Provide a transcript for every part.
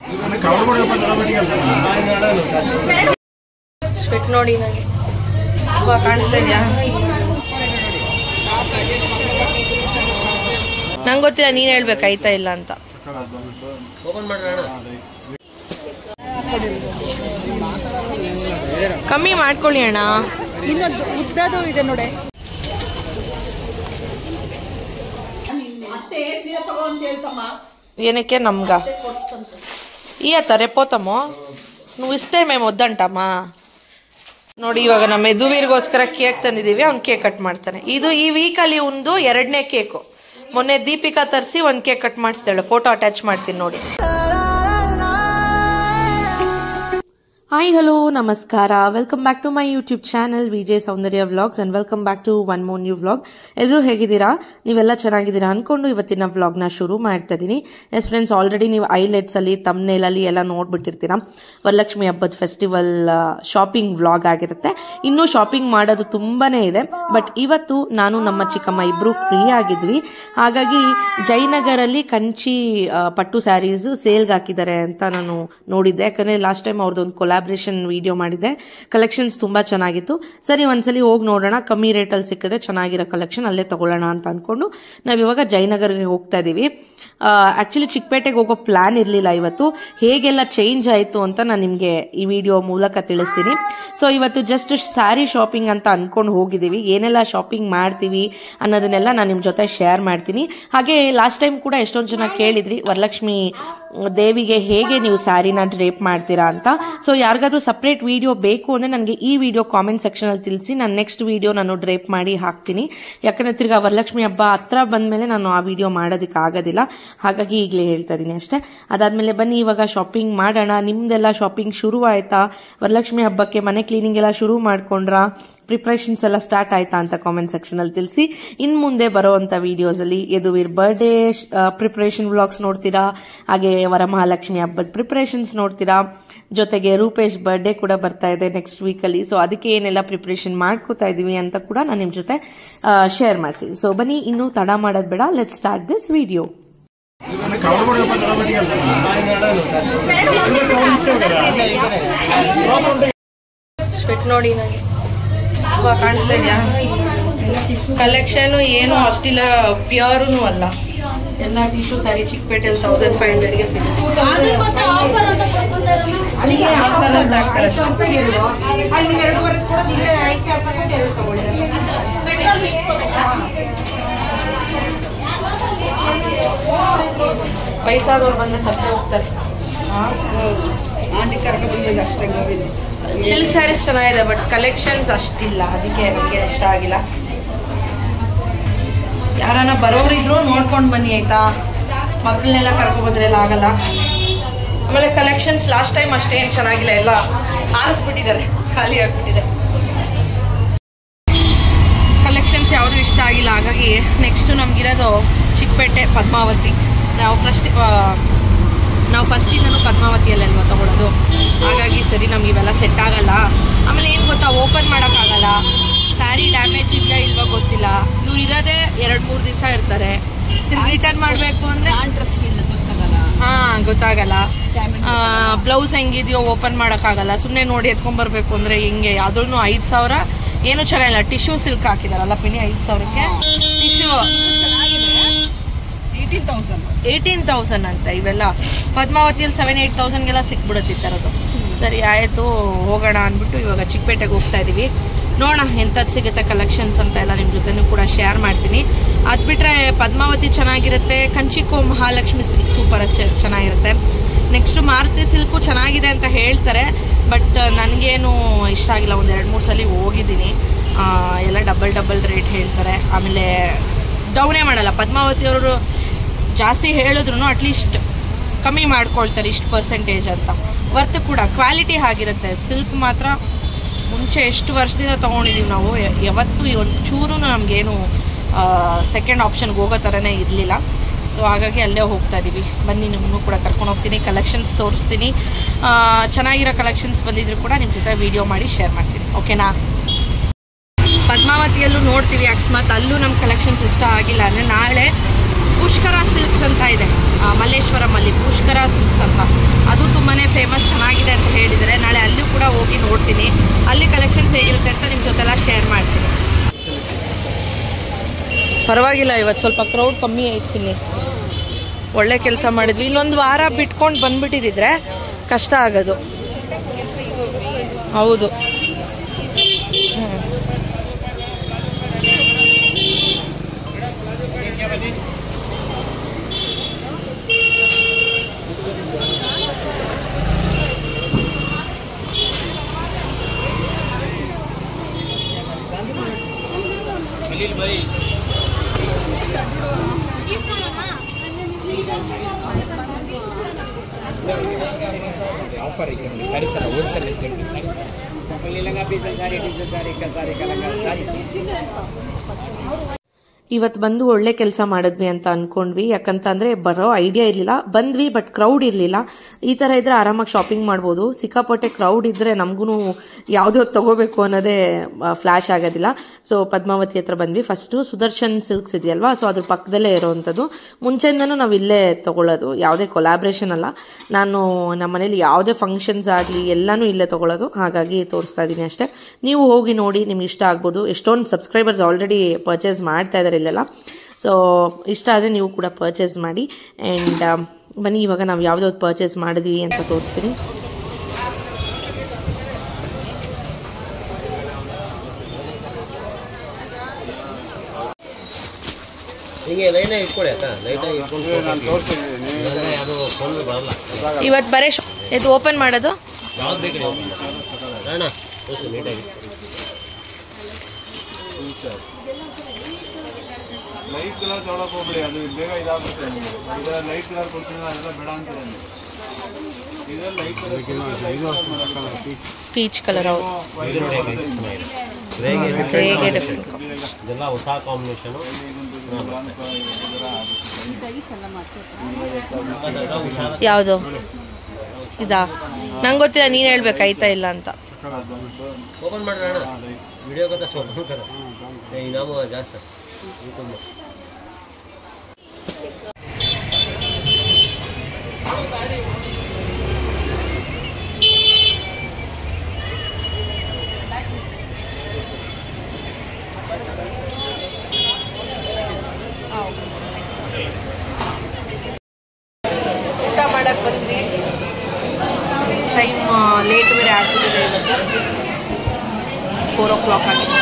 Sweat ನೋಡಿ ನನಗೆ ತುಂಬ ಕಾಣಿಸ್ತಾ ಇದೆಯಾ ನಂಗೆ ಗೊತ್ತಿಲ್ಲ ನೀನು ಹೇಳ್ಬೇಕು ಆಯ್ತಾ ಇಲ್ಲ ಅಂತ ಕಮ್ಮಿ ಮಾಡ್ಕೊಳ್ಳಿ ಅಣ್ಣ ಇನ್ನೊಂದು ಉದ್ದದು ಇದೆ ನೋಡಿ ಏನಕ್ಕೆ ನಮ್ಗ ಈ ಆತ ರೆಪ್ಪೋತಮ್ಮೋ నువ్వు ఇస్తే మేము వద్దంటామా ನೋಡಿ ಇವಾಗ ನಮ್ಮ ಮೆದುವೀರ್ಗೋಸ್ಕರ ಕೇಕ್ ತಂದಿದೀವಿ ಅವ್ನ್ ಕೇಕ್ ಕಟ್ ಮಾಡ್ತಾನೆ ಇದು ಈ ವೀಕಲ್ಲಿ ಒಂದು ಎರಡನೇ ಕೇಕು ಮೊನ್ನೆ ದೀಪಿಕಾ ತರಿಸಿ ಒಂದ್ ಕೇಕ್ ಕಟ್ ಮಾಡಿಸ್ತಾಳೆ ಫೋಟೋ ಅಟ್ಯಾಚ್ ಮಾಡ್ತೀನಿ ನೋಡಿ ಹಾಯ್ ಹಲೋ ನಮಸ್ಕಾರ welcome back to my YouTube channel Vijay Soundarya vlogs and welcome back to one more new vlog ಎಲ್ಲರೂ ಹೇಗಿದ್ದೀರಾ ನೀವೆಲ್ಲ ಚೆನ್ನಾಗಿದ್ದೀರಾ ಅನ್ಕೊಂಡು ಇವತ್ತಿನ ವ್ಲಾಗ್ನ ಶುರು ಮಾಡ್ತಾ ಇದ್ದೀನಿ ಎಸ್ ಫ್ರೆಂಡ್ಸ್ ಆಲ್ರೆಡಿ ನೀವು ಐಲೆಟ್ಸ್ ಅಲ್ಲಿ ತಮ್ನೇಲ್ ಅಲ್ಲಿ ಎಲ್ಲ ನೋಡ್ಬಿಟ್ಟಿರ್ತೀರಾ ವರಲಕ್ಷ್ಮಿ ಹಬ್ಬದ ಫೆಸ್ಟಿವಲ್ ಶಾಪಿಂಗ್ ವ್ಲಾಗ್ ಆಗಿರುತ್ತೆ ಇನ್ನೂ ಶಾಪಿಂಗ್ ಮಾಡೋದು ತುಂಬಾನೇ ಇದೆ ಬಟ್ ಇವತ್ತು ನಾನು ನಮ್ಮ ಚಿಕ್ಕಮ್ಮ ಇಬ್ರು ಫ್ರೀ ಆಗಿದ್ವಿ ಹಾಗಾಗಿ ಜಯನಗರಲ್ಲಿ ಕಂಚಿ ಆ, ಪಟ್ಟು ಸ್ಯಾರೀಸ್ ಸೇಲ್ಗೆ ಹಾಕಿದ್ದಾರೆ ಅಂತ ನಾನು ನೋಡಿದ್ದೆ ಯಾಕಂದ್ರೆ ಲಾಸ್ಟ್ ಟೈಮ್ ಅವ್ರದ್ದೊಂದು ಕೊಲಾಬ್ರೇಷನ್ ವಿಡಿಯೋ ಮಾಡಿದ್ದೆ ಕಲೆಕ್ಷನ್ಸ್ ತುಂಬಾ ಚೆನ್ನಾಗಿತ್ತು ಸರಿ ಒಂದ್ಸಲಿ ಹೋಗಿ ನೋಡೋಣ ಕಮ್ಮಿ ರೇಟಲ್ಲಿ ಸಿಕ್ಕಿದ್ರೆ ಚೆನ್ನಾಗಿರೋ ಕಲೆಕ್ಷನ್ ಅಲ್ಲೇ ತಗೊಳ್ಳೋಣ ಅಂತ ಅನ್ಕೊಂಡು ನಾವಿವಾಗ ಜಯನಗರ್ಗೆ ಹೋಗ್ತಾ ಇದೀವಿ ಆಕ್ಚುಲಿ ಚಿಕ್ಕಪೇಟೆಗೆ ಹೋಗೋ ಪ್ಲಾನ್ ಇರಲಿಲ್ಲ ಇವತ್ತು ಹೇಗೆಲ್ಲ ಚೇಂಜ್ ಆಯಿತು ಅಂತ ನಾನು ನಿಮಗೆ ಈ ವಿಡಿಯೋ ಮೂಲಕ ತಿಳಿಸ್ತೀನಿ ಸೊ ಇವತ್ತು ಜಸ್ಟ್ ಸ್ಯಾರಿ ಶಾಪಿಂಗ್ ಅಂತ ಅನ್ಕೊಂಡು ಹೋಗಿದ್ದೀವಿ ಏನೆಲ್ಲ ಶಾಪಿಂಗ್ ಮಾಡ್ತೀವಿ ಅನ್ನೋದನ್ನೆಲ್ಲ ನಾನು ನಿಮ್ಮ ಜೊತೆ ಶೇರ್ ಮಾಡ್ತೀನಿ ಹಾಗೆ ಲಾಸ್ಟ್ ಟೈಮ್ ಕೂಡ ಎಷ್ಟೊಂದು ಜನ ಕೇಳಿದ್ರಿ ವರಲಕ್ಷ್ಮಿ ದೇವಿಗೆ ಹೇಗೆ ನೀವು ಸ್ಯಾರಿನ ಡ್ರೇಪ್ ಮಾಡ್ತೀರಾ ಅಂತ ಸೊ ಯಾರಿಗಾದ್ರೂ ಸಪ್ರೇಟ್ ವಿಡಿಯೋ ಬೇಕು ಅಂದ್ರೆ ನನಗೆ ಈ ವಿಡಿಯೋ ಕಾಮೆಂಟ್ ಸೆಕ್ಷನ್ ಅಲ್ಲಿ ತಿಳಿಸಿ ನಾನು ನೆಕ್ಸ್ಟ್ ವಿಡಿಯೋ ನಾನು ಡ್ರೇಪ್ ಮಾಡಿ ಹಾಕ್ತೀನಿ ಯಾಕಂದ್ರೆ ತಿರ್ಗಾ ವರಲಕ್ಷ್ಮಿ ಹಬ್ಬ ಹತ್ರ ಬಂದ್ಮೇಲೆ ನಾನು ಆ ವಿಡಿಯೋ ಮಾಡೋದಕ್ಕೆ ಆಗೋದಿಲ್ಲ ಹಾಗಾಗಿ ಈಗಲೇ ಹೇಳ್ತಾ ಇದೀನಿ ಅಷ್ಟೇ ಅದಾದ್ಮೇಲೆ ಬನ್ನಿ ಇವಾಗ ಶಾಪಿಂಗ್ ಮಾಡೋಣ ನಿಮ್ದೆಲ್ಲ ಶಾಪಿಂಗ್ ಶುರು ಆಯ್ತಾ ವರಲಕ್ಷ್ಮಿ ಹಬ್ಬಕ್ಕೆ ಮನೆ ಕ್ಲೀನಿಂಗ್ ಎಲ್ಲ ಶುರು ಮಾಡ್ಕೊಂಡ್ರಾ ಪ್ರಿಪ್ರೇಷನ್ಸ್ ಎಲ್ಲ ಸ್ಟಾರ್ಟ್ ಆಯ್ತಾ ಅಂತ ಕಾಮೆಂಟ್ ಸೆಕ್ಷನ್ ಅಲ್ಲಿ ತಿಳಿಸಿ ಇನ್ ಮುಂದೆ ಬರುವಂತ ವಿಡಿಯೋಸ್ ಅಲ್ಲಿ ಯದುವೀರ್ ಬರ್ಡೇ ಪ್ರಿಪರೇಷನ್ ವ್ಲಾಗ್ಸ್ ನೋಡ್ತೀರಾ ಹಾಗೆ ವರಮಹಾಲಕ್ಷ್ಮಿ ಹಬ್ಬದ ಪ್ರಿಪರೇಷನ್ಸ್ ನೋಡ್ತೀರಾ ಜೊತೆಗೆ ರೂಪೇಶ್ ಬರ್ಡೇ ಕೂಡ ಬರ್ತಾ ಇದೆ ನೆಕ್ಸ್ಟ್ ವೀಕ್ ಅಲ್ಲಿ ಸೊ ಅದಕ್ಕೆ ಏನೆಲ್ಲ ಪ್ರಿಪರೇಷನ್ ಮಾಡ್ಕೋತಾ ಇದೀವಿ ಅಂತ ಕೂಡ ನಾನು ನಿಮ್ ಜೊತೆ ಶೇರ್ ಮಾಡ್ತೀನಿ ಸೊ ಬನ್ನಿ ಇನ್ನು ತಡ ಮಾಡೋದ್ ಬೇಡ let start this video sweat ನೋಡಿ ನನಗೆ ತುಂಬಾ ಕಾಣಿಸ್ತಾ ಇದೆಯಾ ಕಲೆಕ್ಷನ್ ಏನು ಅಷ್ಟಿಲ್ಲ ಪ್ಯೂರ್ನು ಅಲ್ಲ ಎಲ್ಲ ಟಿಶ್ಯೂ ಸ್ಯಾರಿ ಚಿಕ್ಕಪೇಟೆಯಲ್ಲಿ ತೌಸಂಡ್ ಫೈವ್ ಹಂಡ್ರೆಡ್ಗೆ ಸಿಗುತ್ತೆ ಅಲ್ಲಿಗೆ ಆಫರ್ ಅಂತ ಹಾಕ್ತಾರೆ ಅಷ್ಟೇ. ವಯಸ್ಸಾದವ್ರು ಬಂದ್ರೆ ಸತ್ತೇ ಹೋಗ್ತಾರೆ ಆಂಟಿ ಕರ್ಕೊಂಡು ಅಷ್ಟೇ ಗೋವಿಂದ ಸಿಲ್ಕ್ ಸ್ಯಾರೀಸ್ ಚೆನ್ನಾಗಿದೆ ಬಟ್ ಕಲೆಕ್ಷನ್ಸ್ ಅಷ್ಟಿಲ್ಲ ಅದಕ್ಕೆ ನನಗೆ ಇಷ್ಟ ಆಗಿಲ್ಲ ಯಾರನ್ನ ಬರೋರಿದ್ರು ನೋಡ್ಕೊಂಡು ಬನ್ನಿ ಆಯ್ತಾ ಮಕ್ಕಳನ್ನೆಲ್ಲ ಕರ್ಕೊಬಂದ್ರೆ ಎಲ್ಲ ಆಗಲ್ಲ ಆಮೇಲೆ ಕಲೆಕ್ಷನ್ಸ್ ಲಾಸ್ಟ್ ಟೈಮ್ ಅಷ್ಟೇನು ಚೆನ್ನಾಗಿಲ್ಲ ಎಲ್ಲ ಆರಿಸ್ಬಿಟ್ಟಿದ್ದಾರೆ ಖಾಲಿ ಆಗ್ಬಿಟ್ಟಿದೆ ಕಲೆಕ್ಷನ್ಸ್ ಯಾವುದು ಇಷ್ಟ ಆಗಿಲ್ಲ ಹಾಗಾಗಿ ನೆಕ್ಸ್ಟ್ ನಮ್ಗಿರೋದು ಚಿಕ್ಕಪೇಟೆ ಪದ್ಮಾವತಿ ನಾವು ಫಸ್ಟ್ ನಾವು ಫಸ್ಟಿಂದನೂ ಪದ್ಮಾವತಿಯಲ್ಲಿ ಅಲ್ವಾ ತಗೊಳ್ಳೋದು ಹಾಗಾಗಿ ಸರಿ ನಮ್ಗೆ ಇವೆಲ್ಲ ಸೆಟ್ ಆಗಲ್ಲ ಆಮೇಲೆ ಏನು ಗೊತ್ತಾ ಓಪನ್ ಮಾಡೋಕ್ಕಾಗಲ್ಲ ಸ್ಯಾರಿ ಡ್ಯಾಮೇಜ್ ಇದೆಯಾ ಇಲ್ವಾ ಗೊತ್ತಿಲ್ಲ ಇವ್ರು ಇರೋದೇ ಎರಡು ಮೂರು ದಿವಸ ಇರ್ತಾರೆ ತಿರ್ಗಿ ರಿಟರ್ನ್ ಮಾಡಬೇಕು ಅಂದರೆ ಇಂಟ್ರೆಸ್ಟ್ ಇಲ್ಲ ಗೊತ್ತಾಗಲ್ಲ ಹಾ ಗೊತ್ತಾಗಲ್ಲ ಬ್ಲೌಸ್ ಹೆಂಗಿದೆಯೋ ಓಪನ್ ಮಾಡೋಕ್ಕಾಗಲ್ಲ ಸುಮ್ಮನೆ ನೋಡಿ ಎತ್ಕೊಂಡ್ಬರ್ಬೇಕು ಅಂದ್ರೆ ಹಿಂಗೆ ಯಾವ್ದ್ರೂ ಐದು ಸಾವಿರ ಏನು ಚೆನ್ನಾಗಿಲ್ಲ ಟಿಶ್ಯೂ ಸಿಲ್ಕ್ ಹಾಕಿದಾರಲ್ಲ ಪಿನಿ ಐದು ಸಾವಿರಕ್ಕೆ tissue eighteen thousand eighteen thousand ಅಂತ ಇವೆಲ್ಲ ಪದ್ಮಾವತಿಯಲ್ಲಿ ಸೆವೆನ್ ಏಯ್ಟ್ ತೌಸಂಡ್ಗೆಲ್ಲ ಸಿಕ್ಬಿಡುತ್ತೆ ಈ ಥರದ್ದು ಸರಿ ಆಯಿತು ಹೋಗೋಣ ಅಂದ್ಬಿಟ್ಟು ಇವಾಗ ಚಿಕ್ಕಪೇಟೆಗೆ ಹೋಗ್ತಾ ಇದೀವಿ ನೋಡೋಣ ಎಂಥದ್ದು ಸಿಗುತ್ತೆ ಕಲೆಕ್ಷನ್ಸ್ ಅಂತ ಎಲ್ಲ ನಿಮ್ಮ ಜೊತೆನೂ ಕೂಡ ಶೇರ್ ಮಾಡ್ತೀನಿ ಅದು ಬಿಟ್ಟರೆ ಪದ್ಮಾವತಿ ಚೆನ್ನಾಗಿರುತ್ತೆ ಕಂಚಿಕೋ ಮಹಾಲಕ್ಷ್ಮಿ ಸಿಲ್ಕ್ ಸೂಪರ್ ಚೆನ್ನಾಗಿರುತ್ತೆ ನೆಕ್ಸ್ಟ್ ಮಾರುತಿ ಸಿಲ್ಕು ಚೆನ್ನಾಗಿದೆ ಅಂತ ಹೇಳ್ತಾರೆ ಬಟ್ ನನಗೇನು ಇಷ್ಟ ಆಗಿಲ್ಲ ಒಂದು ಎರಡು ಮೂರು ಸಲ ಹೋಗಿದ್ದೀನಿ ಆ, ಎಲ್ಲ ಡಬಲ್ ಡಬಲ್ ರೇಟ್ ಹೇಳ್ತಾರೆ ಆಮೇಲೆ ಡೌನೇ ಮಾಡಲ್ಲ ಪದ್ಮಾವತಿ ಅವರು ಜಾಸ್ತಿ ಹೇಳಿದ್ರು ಅಟ್ಲೀಸ್ಟ್ ಕಮ್ಮಿ ಮಾಡ್ಕೊಳ್ತಾರೆ ಇಷ್ಟು ಪರ್ಸೆಂಟೇಜ್ ಅಂತ ವರ್ತ್ ಕೂಡ ಕ್ವಾಲಿಟಿ ಆಗಿರುತ್ತೆ ಸಿಲ್ಕ್ ಮಾತ್ರ ಮುಂಚೆ ಎಷ್ಟು ವರ್ಷದಿಂದ ತೊಗೊಂಡಿದ್ದೀವಿ ನಾವು ಯ- ಯಾವತ್ತೂ ಈ ಒಂದು ಚೂರು ನಮಗೇನು ಸೆಕೆಂಡ್ ಆಪ್ಷನ್ಗೆ ಹೋಗೋ ಥರನೇ ಇರಲಿಲ್ಲ ಸೊ ಹಾಗಾಗಿ ಅಲ್ಲೇ ಹೋಗ್ತಾ ಇದ್ದೀವಿ ಬನ್ನಿ ನಿಮ್ಮನ್ನು ಕೂಡ ಕರ್ಕೊಂಡು ಹೋಗ್ತೀನಿ ಕಲೆಕ್ಷನ್ಸ್ ತೋರಿಸ್ತೀನಿ ಆ, ಚೆನ್ನಾಗಿರೋ ಕಲೆಕ್ಷನ್ಸ್ ಬಂದಿದ್ರು ಕೂಡ ನಿಮ್ಮ ಜೊತೆ ವಿಡಿಯೋ ಮಾಡಿ ಶೇರ್ ಮಾಡ್ತೀನಿ ಓಕೆನಾ ಪದ್ಮಾವತಿಯಲ್ಲೂ ನೋಡ್ತೀವಿ ಅಕಸ್ಮಾತ್ ಅಲ್ಲೂ ನಮ್ಮ ಕಲೆಕ್ಷನ್ಸ್ ಇಷ್ಟ ಆಗಿಲ್ಲ ಅಂದರೆ ನಾಳೆ ಪುಷ್ಕರ ಸಿಲ್ಕ್ಸ್ ಅಂತ ಇದೆ ಆ, ಮಲ್ಲೇಶ್ವರಂ ಅಲ್ಲಿ ಪುಷ್ಕರ ಸಿಲ್ಕ್ಸ್ ಅಂತ ಅದು ಫೇಮಸ್ ಚೆನ್ನಾಗಿದೆ ಅಂತ ಹೇಳಿದರೆ ನಾಳೆ ಅಲ್ಲೂ ಕೂಡ ಹೋಗಿ ನೋಡ್ತೀನಿ ಅಲ್ಲಿ ಕಲೆಕ್ಷನ್ಸ್ ಹೇಗಿರುತ್ತೆ ಅಂತ ನಿಮ್ಮ ಜೊತೆಲ್ಲ ಶೇರ್ ಮಾಡ್ತೀನಿ ಪರವಾಗಿಲ್ಲ ಇವತ್ತು ಸ್ವಲ್ಪ ಕ್ರೌಡ್ ಕಮ್ಮಿ ಐತಿನಿ ಒಳ್ಳೆ ಕೆಲಸ ಮಾಡಿದ್ವಿ ಇನ್ನೊಂದು ವಾರ ಬಿಟ್ಕೊಂಡು ಬಂದ್ಬಿಟ್ಟಿದ್ರೆ ಕಷ್ಟ ಆಗೋದು ಹೌದು ಹ್ಮ್. ಆಫರ್ ಇದೆ ನೋಡಿ ಸ್ಯಾರೀಸ್ ಅಲ್ಲ ಹೋಲ್ಸೇಲ್ ಅಂತ ಹೇಳಿ ಸ್ಯಾರೀಸ್ ಮಕ್ಕಳು ಲಂಗ ಪೀಸಲ್ ಸಾರಿ ಟೀಸಲ್ ಸಾರಿ ಕ ಸಾರಿ ಕಲಂಗ ಸಾರಿ ಇವತ್ತು ಬಂದು ಒಳ್ಳೆ ಕೆಲಸ ಮಾಡಿದ್ವಿ ಅಂತ ಅನ್ಕೊಂಡ್ವಿ ಯಾಕಂತಂದ್ರೆ ಬರೋ ಐಡಿಯಾ ಇರಲಿಲ್ಲ ಬಂದ್ವಿ ಬಟ್ ಕ್ರೌಡ್ ಇರಲಿಲ್ಲ ಈ ಥರ ಇದ್ರೆ ಆರಾಮಾಗಿ ಶಾಪಿಂಗ್ ಮಾಡ್ಬೋದು ಸಿಕ್ಕಾಪಟ್ಟೆ ಕ್ರೌಡ್ ಇದ್ರೆ ನಮಗೂ ಯಾವುದೇ ತಗೋಬೇಕು ಅನ್ನೋದೇ ಫ್ಲಾಶ್ ಆಗೋದಿಲ್ಲ ಸೊ ಪದ್ಮಾವತಿ ಹತ್ರ ಬಂದ್ವಿ ಫಸ್ಟು ಸುದರ್ಶನ್ ಸಿಲ್ಕ್ಸ್ ಇದೆಯಲ್ವಾ ಸೊ ಅದ್ರ ಪಕ್ಕದಲ್ಲೇ ಇರೋವಂಥದ್ದು ಮುಂಚೆಯಿಂದನೂ ನಾವು ಇಲ್ಲೇ ತಗೊಳ್ಳೋದು ಯಾವುದೇ ಕೊಲಾಬ್ರೇಷನ್ ಅಲ್ಲ ನಾನು ನಮ್ಮ ಮನೇಲಿ ಯಾವುದೇ ಫಂಕ್ಷನ್ಸ್ ಆಗಲಿ ಎಲ್ಲನೂ ಇಲ್ಲೇ ತಗೊಳ್ಳೋದು ಹಾಗಾಗಿ ತೋರಿಸ್ತಾ ಇದ್ದೀನಿ ಅಷ್ಟೇ ನೀವು ಹೋಗಿ ನೋಡಿ ನಿಮ್ಗೆ ಇಷ್ಟ ಆಗ್ಬೋದು ಎಷ್ಟೊಂದು ಸಬ್ಸ್ಕ್ರೈಬರ್ಸ್ ಆಲ್ರೆಡಿ ಪರ್ಚೇಸ್ ಮಾಡ್ತಾ ಇದ್ದಾರೆ ಇಲ್ಲೆಲ್ಲ ಸೊ ಇಷ್ಟ ಆದರೆ ನೀವು ಕೂಡ ಪರ್ಚೇಸ್ ಮಾಡಿ ಆ್ಯಂಡ್ ಬನ್ನಿ ಇವಾಗ ನಾವು ಯಾವುದಾವ್ದು ಪರ್ಚೇಸ್ ಮಾಡಿದ್ವಿ ಅಂತ ತೋರಿಸ್ತೀನಿ ಹಿಂಗೆ ಲೈನಾಗಿ ಇಟ್ಕೊಡಿ ಅಕ್ಕ ಲೈಟಾಗಿ ಇಟ್ಕೊಂಡು ಇಲ್ಲಾಂದ್ರೆ ಅದು ಫೋನ್ ಬರಲ್ಲ ಇವತ್ತು ಬರೀ ಇದು ಓಪನ್ ಮಾಡೋದು ಯಾವ್ದು ಬೇಕು ನೀವು ಅಣ್ಣ ತೋರಿಸಿ ನೀಟಾಗಿ ಲೈಟ್ ಕಲರ್ ತೊಗೊಳಕ್ ಹೋಗ್ಬಿಡಿ ಅದು ಬೇಗ ಇದಾಗುತ್ತೆ ಇದರ ಲೈಟ್ ಕಲರ್ ಕೊಡ್ತೀನಿ ಅದೆಲ್ಲ ಬೇಡ ಅಂತಾರೆ ಇದ್ರಲ್ಲಿ ಲೈಟ್ ಕಲರ್ ಪೀಚ್ ಕಲರ್ ಹೌದು ಇದು ನೋಡಿ ಅಕ್ಕ, ಇದು ಚೆನ್ನಾಗಿದೆ. ಗ್ರೇಗೆ ಗ್ರೇಗೆ different combination. ಇದೆಲ್ಲ ಹೊಸ ಕಾಂಬಿನೇಷನ್ ಯಾವುದು ಇದಾ ನಂಗೆ ಗೊತ್ತಿಲ್ಲ ನೀನು ಹೇಳ್ಬೇಕು ಆಯ್ತಾ ಇಲ್ಲ ಅಂತ ಓಪನ್ ಮಾಡ್ರಿ ಅಣ್ಣ ವಿಡಿಯೋ ಕತೆ ಓಪನ್ ಕರ ಏ ಇನಾಮು ಜಾಸ್ತಿ ಯೂಟ್ಯೂಬ್ ಊಟ ಮಾಡಕ್ ಬಂದ್ವಿ ಟೈಮ್ ಲೇಟ್ ಬೇರೆ ಆಗ್ತಿದೆ ಇವತ್ತು ಫೋರ್ ಓ ಕ್ಲಾಕ್ ಆಗಿದೆ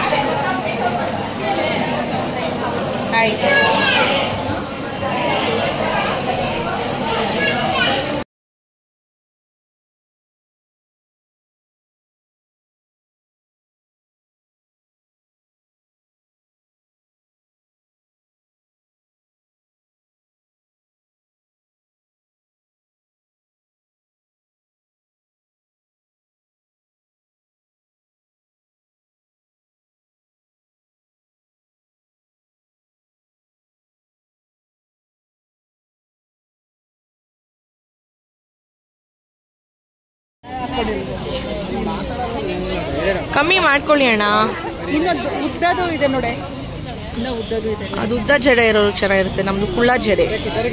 ಹಾಯ್ ಕಮ್ಮಿ ಮಾಡ್ಕೊಳ್ಳಿ ಅಣ್ಣ ಇನ್ನೊಂದು ಉದ್ದದು ಇದೆ ನೋಡಿ ಇನ್ನ ಉದ್ದದು ಇದೆ ಅದು ಉದ್ದ ಜಡೆ ಇರೋರು ಚೆನ್ನಾಗಿರುತ್ತೆ ನಮ್ದು ಕುಳ್ಳ ಜಡೆ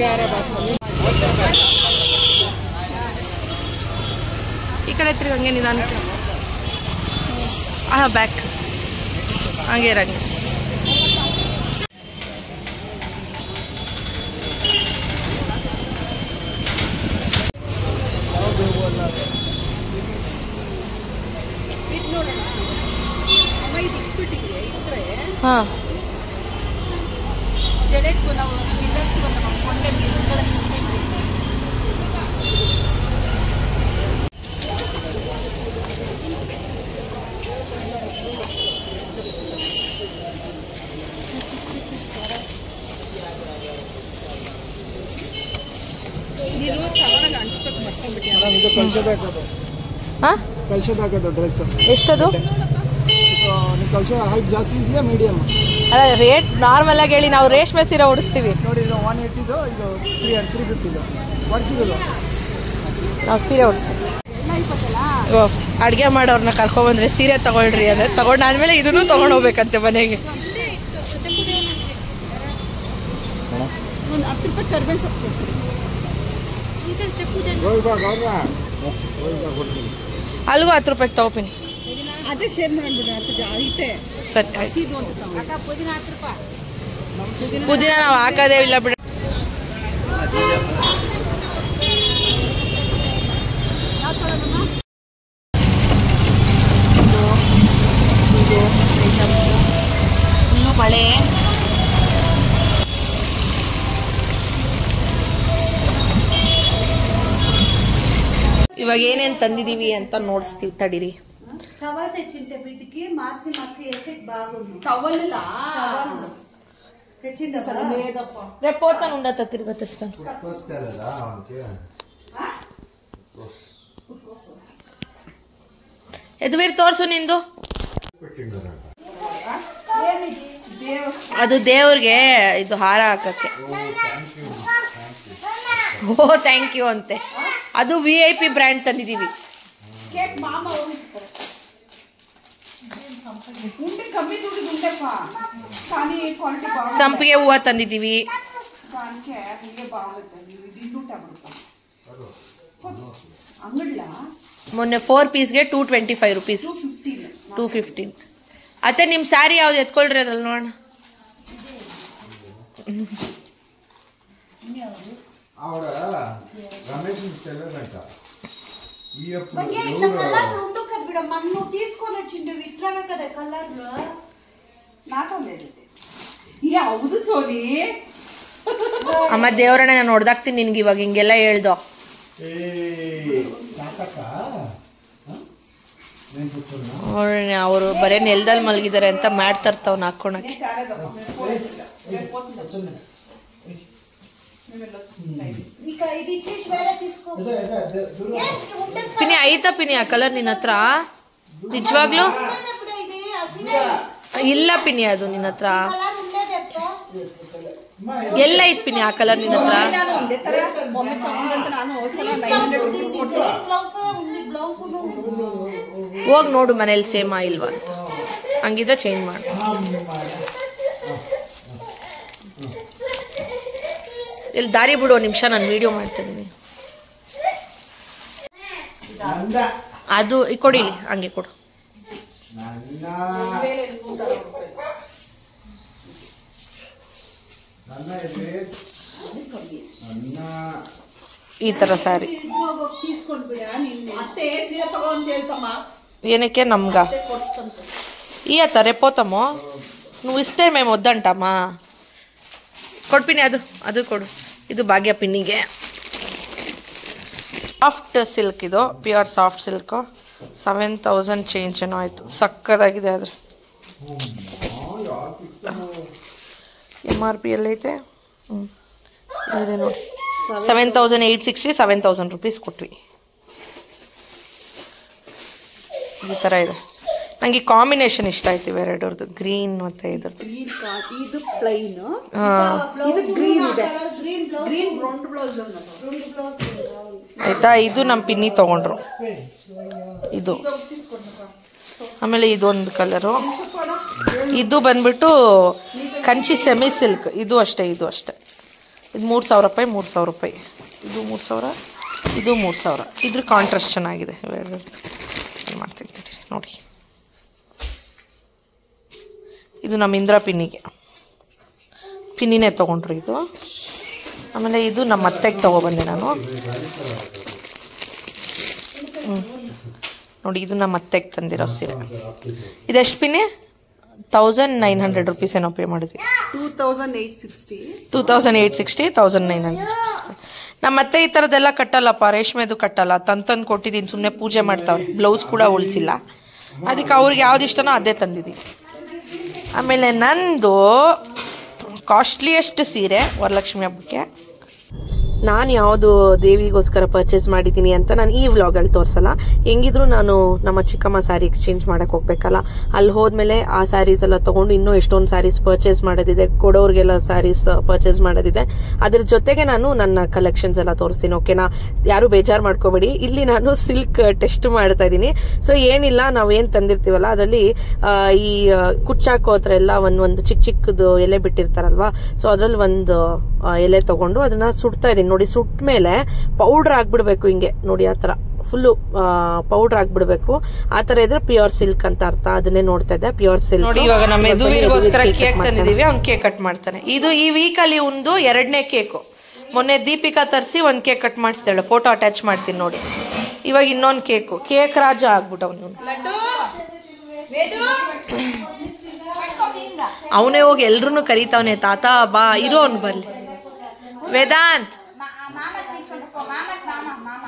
ಈ ಕಡೆ ತಿರುಗಿ ಹಂಗೆ ನಿಧಾನಕ್ಕೆ ಹಾ ಬ್ಯಾಕ್ ಹಂಗೆ ಇರಂಗೆ ಇದು ನೋಡೋಣ ಅಮ್ಮ ಇದು ಇಟ್ಬಿಟ್ಟಿಗೆ ಇಟ್ರೆ ಹಾ ಜಡೆಗೂ ನಾವು ಬಿದ್ದಕ್ಕಿವ ನಮ್ಮ ಕೊಂಡೆ ಮೀನುಗಳ ನೀನು ತಗೊಂಡಾಗ ಅಂಟಿಸ್ಬೇಕು ಮರ್ಕೊಂಡ್ಬಿಟ್ಟು ಇದು ಕಲ್ಸೋದು ಹಾಕೋದು ಹಾ ಕಲ್ಸೋದು ಹಾಕೋದು ಡ್ರೆಸ್ ಎಷ್ಟದು ನೀವು ಕಲ್ಸೋ ಹೈಟ್ ಜಾಸ್ತಿ ಇದೆಯಾ ಮೀಡಿಯಮ್ ಅಲ್ಲ ರೇಟ್ ನಾರ್ಮಲ್ ಆಗಿ ಹೇಳಿ ನಾವು ರೇಷ್ಮೆ ಸೀರೆ ಉಡಿಸ್ತೀವಿ ನೋಡಿ ಇದು ಒನ್ ಏಯ್ಟಿದು ಇದು ತ್ರೀ ತ್ರೀ ಫಿಫ್ಟಿದು ವರ್ಕಿದು ನಾವು ಸೀರೆ ಉಡಿಸ್ತೀವಿ ಅಡುಗೆ ಮಾಡೋರ್ನ ಕರ್ಕೊಂಬಂದ್ರೆ ಸೀರೆ ತಗೊಳ್ರಿ ಅಂದ್ರೆ ತಗೊಂಡಾದ್ಮೇಲೆ ಇದನ್ನು ತಗೊಂಡು ಹೋಗ್ಬೇಕಂತೆ ಮನೆಗೆ ಒಂದು ಹತ್ತು ರೂಪಾಯಿ ಕರ್ಬೇವು ಸೊಪ್ಪು ಕೊಡ್ತೀರಿ ಗೌರ್ಬಾ ಗೌರ್ಬಾ ಅಲ್ಗೂ ಹತ್ತು ರೂಪಾಯಿಗೆ ತಗೋತೀನಿ ಅದೇ ಶೇರ್ ಮಾಡ್ಬಿಡ ಅಂತ ಐತೆ ಸರಿ ಆಯ್ತು ಹಸಿದು ಅಂತ ತಗೋ. ಪುದೀನ ನಾವು ಹಾಕೋದೇ ಇಲ್ಲ ಬಿಡ ಇನ್ನು ಮಳೆ ಇವಾಗ ಏನೇನ್ ತಂದಿದೀವಿ ಅಂತ ನೋಡಿಸ್ತೀವಿ ತಡೀರಿ కవర్ తెచ్చింటే వీటికి మార్చి మార్చి వేసి బాగుండు ಟವಲ್ ಇಲ್ಲ టవల్ తెచ్చిండ రేపు పోతాను ఉండత తిరుపతి ఇస్తాను ಎದುವೀರ್ ತೋರ್ಸು ನಿಂದು ಅದು ದೇವ್ರಿಗೆ ಇದು ಹಾರ ಹಾಕಕ್ಕೆ ಓ ಥ್ಯಾಂಕ್ ಯು ಅಂತೆ ಅದು ವಿ ಐ ಪಿ ಬ್ರ್ಯಾಂಡ್ ತಂದಿದೀವಿ ಕೇಕ್ ಮಾಮ ఉంటే కమ్మి దుడ్డు ఉంటేపా కానీ క్వాలిటీ బాగుంది ಸಂಪಿಗೆ ಹೂವ ತಂದಿದೀವಿ దానికే ఇవే బాగుంటుంది ఇవి తింటుంటాం అంగడిలా ಮೊನ್ನೆ ಫೋರ್ ಪೀಸ್ಗೆ two twenty five rupees fifteen two fifteen ಅತ್ತೆ ನಿಮ್ಮ ಸ್ಯಾರಿ ಯಾವ್ದು ಎತ್ಕೊಳ್ರಿ ಅದ್ರಲ್ಲಿ ನೋಡೋಣ ఆవిడ రమేష్ చెల్లెలంట ఈ మంగే ఇట్లా కలర్ ఉండు కదా బిడ మన్ను తీసుకొని వచ్చిండు ఇట్లానే కదా కలర్ నాతో లేదు ఇది. ఏ ಹೌದು ಸೋನಿ ಅಮ್ಮ ದೇವರನ್ನ ನಾನು ಹೊಡ್ದಾಕ್ತೀನಿ ನಿನ್ಗೆ ಇವಾಗ ಹಿಂಗೆಲ್ಲ ಹೇಳ್ದೋ కాకక్క నేను కూర్చున్నా ನೋಡ್ರಿ ಅವರು ಬರೇ ನೆಲದಲ್ಲಿ ಮಲಗಿದ್ದಾರೆ ಅಂತ ಮಾಡ್ತರ್ತಾವ್ ಹಾಕೊಳಕ್ಕೆ ఇక ఇది ఇచ్చేసి వేరే తీసుకో ఏ, ఉంటే ಪಿನಿ ಐತಾ ಪಿನಿ ಆ ಕಲರ್ ನಿನ್ನ ಹತ್ರ ನಿಜವಾಗ್ಲೂ ఉండేటప్పుడు ఇది అసలే ಇಲ್ಲ ಪಿನಿ ಅದು ನಿನ್ನ ಹತ್ರ కలర్ ఉండేదప్ప ಎಲ್ಲ ಐತ್ ಪಿನಿ ಆ ಕಲರ್ ನಿನ್ನ ಹತ್ರ ನಾನು ಒಂದೇ ತರ ಮೊಮ್ಮೆ ತಗೊಂಡಂತ ನಾನು ಹೋದ್ಸಲ ನೈನ್ బ్లౌజ్ ಹಂಡ್ರೆಡ್ ఉంది ರುಪೀಸ್ ಕೊಟ್ಟು బ్లౌజ్ ఉంది బ్లౌజ్ ಹೋಗ್ ನೋಡು ಮನೇಲಿ ಸೇಮಾ ಇಲ್ವಾ ಅಂತ ಹಂಗಿದ್ರೆ ಚೇಂಜ್ ಮಾಡು ಇಲ್ಲಿ ದಾರಿ ಬಿಡು ಒಂದ್ ನಿಮಿಷ ನಾನು ವಿಡಿಯೋ ಮಾಡ್ತಾ ಇದೀನಿ ಅದು ಈ ಕೊಡಿ ಇಲ್ಲಿ, ಹಂಗೆ ಕೊಡು ನನ್ನ ನನ್ನ ಎಲ್ಲಿ ನನ್ನ ಈ ತರ ಸ್ಯಾರಿ తీసుకొని బిడ నిన్ను ಅತ್ತೆ ಸೀರೆ ತಗೋ ಅಂತ ಹೇಳ್ತಮ್ಮ ಏನಕ್ಕೆ ನಮ್ಗ ఈ అత్త రేపోతాము నువ్వు ఇస్తే మేము వద్దంటామా ಕೊಡು ಪಿನಿ ಅದು ಅದು ಕೊಡು ಇದು ಭಾಗ್ಯ ಪಿನ್ನಿಗೆ ಸಾಫ್ಟ್ ಸಿಲ್ಕ್ ಇದು pure soft silk seven thousand change ಏನೋ ಆಯಿತು ಸಕ್ಕದಾಗಿದೆ ಆದರೆ ಎಮ್ ಆರ್ ಪಿ ಎಲ್ಲೈತೆ ಹ್ಞೂ ಇದೆ ನೋಡಿ seven thousand eight sixty seven thousand rupees ಕೊಟ್ವಿ ಈ ಥರ ಇದೆ ನನಗೆ ಕಾಂಬಿನೇಷನ್ ಇಷ್ಟ ಆಯ್ತು ಇವೆರಡರದ್ದು ಗ್ರೀನ್ ಮತ್ತು ಇದ್ರದ್ದು ಗ್ರೀನ್ ಇದು ಪ್ಲೈನ್ ಹಾಂ ಇದು ಗ್ರೀನ್ ಇದೆ green blouse green round blouse రెండు బ్లౌజ్ ಆಯ್ತಾ ಇದು ನಮ್ಮ ಪಿನ್ನಿ ತಗೊಂಡ್ರು ಇದು ಆಮೇಲೆ ಇದೊಂದು ಕಲರು ಇದು ಬಂದ್ಬಿಟ್ಟು ಕಂಚಿ ಸೆಮಿ ಸಿಲ್ಕ್ ಇದು ಅಷ್ಟೇ ಇದು ಅಷ್ಟೇ ಇದು ಮೂರು ಸಾವಿರ ರೂಪಾಯಿ ಮೂರು ಸಾವಿರ ರೂಪಾಯಿ ಇದು ಮೂರು ಸಾವಿರ ಇದು ಮೂರು ಸಾವಿರ ಇದ್ರ ಕಾಂಟ್ರಾಸ್ಟ್ ಚೆನ್ನಾಗಿದೆ ಇವೆರಡು ಏನ್ ಮಾಡ್ತೀನಿ ತಡೀರಿ, ನೋಡಿ ಇದು ನಮ್ಮ ಇಂದ್ರ ಪಿನ್ನಿಗೆ ಪಿನ್ನಿನೇ ತೊಗೊಂಡ್ರು ಇದು ಆಮೇಲೆ ಇದು ನಮ್ಮ ಅತ್ತೆಗೆ ತೊಗೊಬಂದೆ ನಾನು ಹ್ಞೂ ನೋಡಿ ಇದು ನಮ್ಮ ಅತ್ತೆಗೆ ತಂದಿರೋ ಸೀರೆ ಇದೆಷ್ಟು ಪಿನ್ನಿ ತೌಸಂಡ್ ನೈನ್ ಹಂಡ್ರೆಡ್ ರುಪೀಸ್ ಏನೋ ಪೇ ಮಾಡಿದ್ವಿ two thousand eight sixty two thousand eight sixty thousand nine hundred ನಮ್ಮ ಅತ್ತೆ ಈ ಥರದ್ದೆಲ್ಲ ಕಟ್ಟಲ್ಲಪ್ಪ ರೇಷ್ಮೆದು ಕಟ್ಟಲ್ಲ ತಂದು ತಂದು ಕೊಟ್ಟಿದ್ದೀನಿ ಸುಮ್ಮನೆ ಪೂಜೆ ಮಾಡ್ತಾವ್ರೆ ಬ್ಲೌಸ್ ಕೂಡ ಉಳಿಸಿಲ್ಲ ಅದಕ್ಕೆ ಅವ್ರಿಗೆ ಯಾವ್ದು ಇಷ್ಟನೋ ಅದೇ ತಂದಿದ್ದೀವಿ ಆಮೇಲೆ ನಂದು ಕಾಸ್ಟ್ಲಿಯೆಸ್ಟ್ ಸೀರೆ ವರಲಕ್ಷ್ಮಿ ಹಬ್ಬಕ್ಕೆ ನಾನು ಯಾವುದು ದೇವಿಗೋಸ್ಕರ ಪರ್ಚೇಸ್ ಮಾಡಿದ್ದೀನಿ ಅಂತ ನಾನು ಈ ವ್ಲಾಗಲ್ಲಿ ತೋರಿಸಲ್ಲ ಹೆಂಗಿದ್ರು ನಾನು ನಮ್ಮ ಚಿಕ್ಕಮ್ಮ ಸ್ಯಾರಿ ಎಕ್ಸ್ಚೇಂಜ್ ಮಾಡಕ್ಕೆ ಹೋಗ್ಬೇಕಲ್ಲ ಅಲ್ಲಿ ಹೋದ್ಮೇಲೆ ಆ ಸ್ಯಾರೀಸ್ ಎಲ್ಲ ತಗೊಂಡು ಇನ್ನೂ ಎಷ್ಟೊಂದು ಸ್ಯಾರೀಸ್ ಪರ್ಚೇಸ್ ಮಾಡೋದಿದೆ ಕೊಡೋರ್ಗೆಲ್ಲ ಸ್ಯಾರೀಸ್ ಪರ್ಚೇಸ್ ಮಾಡೋದಿದೆ ಅದ್ರ ಜೊತೆಗೆ ನಾನು ನನ್ನ ಕಲೆಕ್ಷನ್ಸ್ ಎಲ್ಲ ತೋರಿಸ್ತೀನಿ ಓಕೆನಾ ಯಾರು ಬೇಜಾರು ಮಾಡ್ಕೋಬೇಡಿ ಇಲ್ಲಿ ನಾನು ಸಿಲ್ಕ್ ಟೆಸ್ಟ್ ಮಾಡ್ತಾ ಇದ್ದೀನಿ ಸೊ ಏನಿಲ್ಲ ನಾವು ಏನ್ ತಂದಿರ್ತೀವಲ್ಲ ಅದರಲ್ಲಿ ಈ ಆ, ಕುಚ್ಚಾಕೋ ಹತ್ರ ಎಲ್ಲ ಒಂದ್ ಒಂದು ಚಿಕ್ಕ ಚಿಕ್ಕದು ಎಲೆ ಬಿಟ್ಟಿರ್ತಾರಲ್ವಾ ಸೊ ಅದ್ರಲ್ಲಿ ಒಂದು ಆ, ಎಲೆ ತಗೊಂಡು ಅದನ್ನ ಸುಡ್ತಾ ಇದೀನಿ ನೋಡಿ ಸುಟ್ಟ ಮೇಲೆ ಪೌಡರ್ ಆಗ್ಬಿಡ್ಬೇಕು ಹಿಂಗೆ ನೋಡಿ ಆ ತರ ಫುಲ್ಲು ಪೌಡರ್ ಆಗ್ಬಿಡ್ಬೇಕು ಆ ತರ ಇದ್ರೆ ಪ್ಯೂರ್ ಸಿಲ್ಕ್ ಅಂತ ಅರ್ಥ ಅದನ್ನೇ ನೋಡ್ತಾ ಇದ್ದೆ ಪ್ಯೂರ್ ಸಿಲ್ಕ್ ನೋಡಿ ಇವಾಗ ನಮ್ಮ ಯದುವೀರ್ಗೋಸ್ಕರ ಕೇಕ್ ತಂದಿದೀವಿ ಅವ್ನ್ ಕೇಕ್ ಕಟ್ ಮಾಡ್ತಾನೆ ಇದು ಈ ವೀಕ್ ಅಲ್ಲಿ ಒಂದು ಎರಡನೇ ಕೇಕು ಮೊನ್ನೆ ದೀಪಿಕಾ ತರಿಸಿ ಒಂದ್ ಕೇಕ್ ಕಟ್ ಮಾಡಿಸ್ತಾಳೆ ಫೋಟೋ ಅಟ್ಯಾಚ್ ಮಾಡ್ತೀನಿ ನೋಡಿ ಇವಾಗ ಇನ್ನೊಂದ್ ಕೇಕು ಕೇಕ್ ರಾಜ ಆಗ್ಬಿಟ್ಟವ್ ಅವನೇ ಹೋಗಿ ಎಲ್ರು ಕರೀತಾವನೆ ತಾತ ಬಾ ಇರೋ ಅವ್ನು ಬರ್ಲಿ ವೇದಾಂತ್ మామ తీసుకుంటా మామ మామ మామ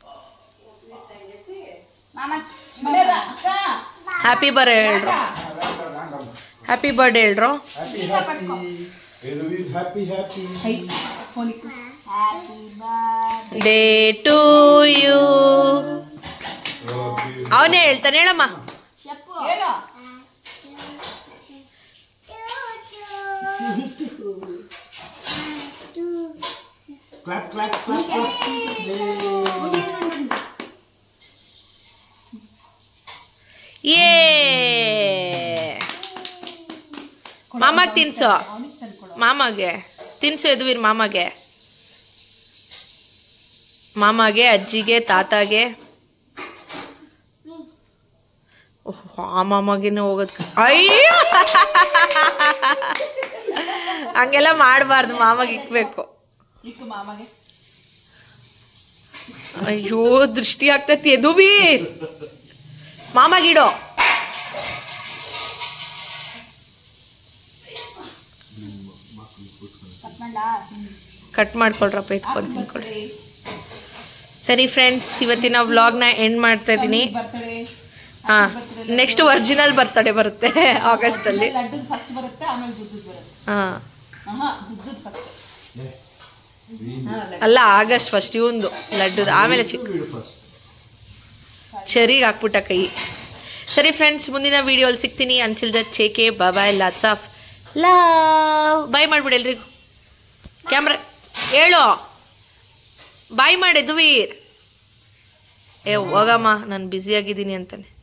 మామ ಹ್ಯಾಪಿ ಬರ್ಡೇ ಹೇಳ್ರು ಹ್ಯಾಪಿ ಬರ್ಡೇ ಹೇಳ್ರು హ్యాపీ హ్యాపీ ఎదురు happy happy happy birthday day to you ಅವನೇ ಹೇಳ್ತಾನೆ ಹೇಳಮ್ಮ చెప్పు క్లాప్ క్లాప్ క్లాప్ క్లాప్ ಏ ಮಾಮಾಗ್ ತಿನ್ಸು ಮಾಮಗೆ ತಿನ್ಸು ಯದುವೀರ್ ಮಾಮಗೆ ಮಾಮಗೆ ಅಜ್ಜಿಗೆ ತಾತಾಗೆ ಓಹ್, ಆ ಮಾಮಾಗೇನೆ ಹೋಗೋದ್ ಅಯ್ಯೋ ಹಂಗೆಲ್ಲ ಮಾಡಬಾರ್ದು ಮಾಮಾಗ ಇಕ್ಬೇಕು ಅಯ್ಯೋ ದೃಷ್ಟಿ ಆಗ್ತೈತಿ ಯದುವೀರ್ ಮಾಮಾಗಿಡೋ ಕಟ್ ಮಾಡ್ಕೊಳ್ರಪ್ಪ ಎತ್ಕೊಂಡು ತಿನ್ಕೊಳ್ರಿ ಸರಿ ಫ್ರೆಂಡ್ಸ್ ಇವತ್ತಿನ ವ್ಲಾಗ್ನ ಎಂಡ್ ಮಾಡ್ತಾ ಇದ್ದೀನಿ ಹಾ ನೆಕ್ಸ್ಟ್ ಒರಿಜಿನಲ್ ಬರ್ತಡೇ ಬರುತ್ತೆ ಆಗಸ್ಟ್ ಅಲ್ಲಿ ಲಡ್ಡು ಫಸ್ಟ್ ಬರುತ್ತೆ ಆಮೇಲೆ ದುಡ್ಡು ಬರುತ್ತೆ ಹಾ ಆಹಾ ದುಡ್ಡು ಫಸ್ಟ್ ಅಲ್ಲ ಆಗಸ್ಟ್ ಫಸ್ಟ್ ಇವಂದು ಲಡ್ಡುದು ಆಮೇಲೆ ಚಿಕ್ಕ ಶರಿಗೆ ಹಾಕ್ಬಿಟ್ಟ ಕೈ ಸರಿ ಫ್ರೆಂಡ್ಸ್ ಮುಂದಿನ ವಿಡಿಯೋಲಿ ಸಿಗ್ತೀನಿ ಅನ್ಸಿಲ್ ದಟ್ ಚೇಕೆ bye lots of love bye ಮಾಡ್ಬಿಡಿ ಎಲ್ರಿಗೂ ಕ್ಯಾಮ್ರಾ ಹೇಳು ಬಾಯ್ ಮಾಡಿ ದುವೀರ್ ಏ ಹೋಗಮ್ಮ ನಾನು ಬ್ಯುಸಿ ಆಗಿದ್ದೀನಿ ಅಂತಾನೆ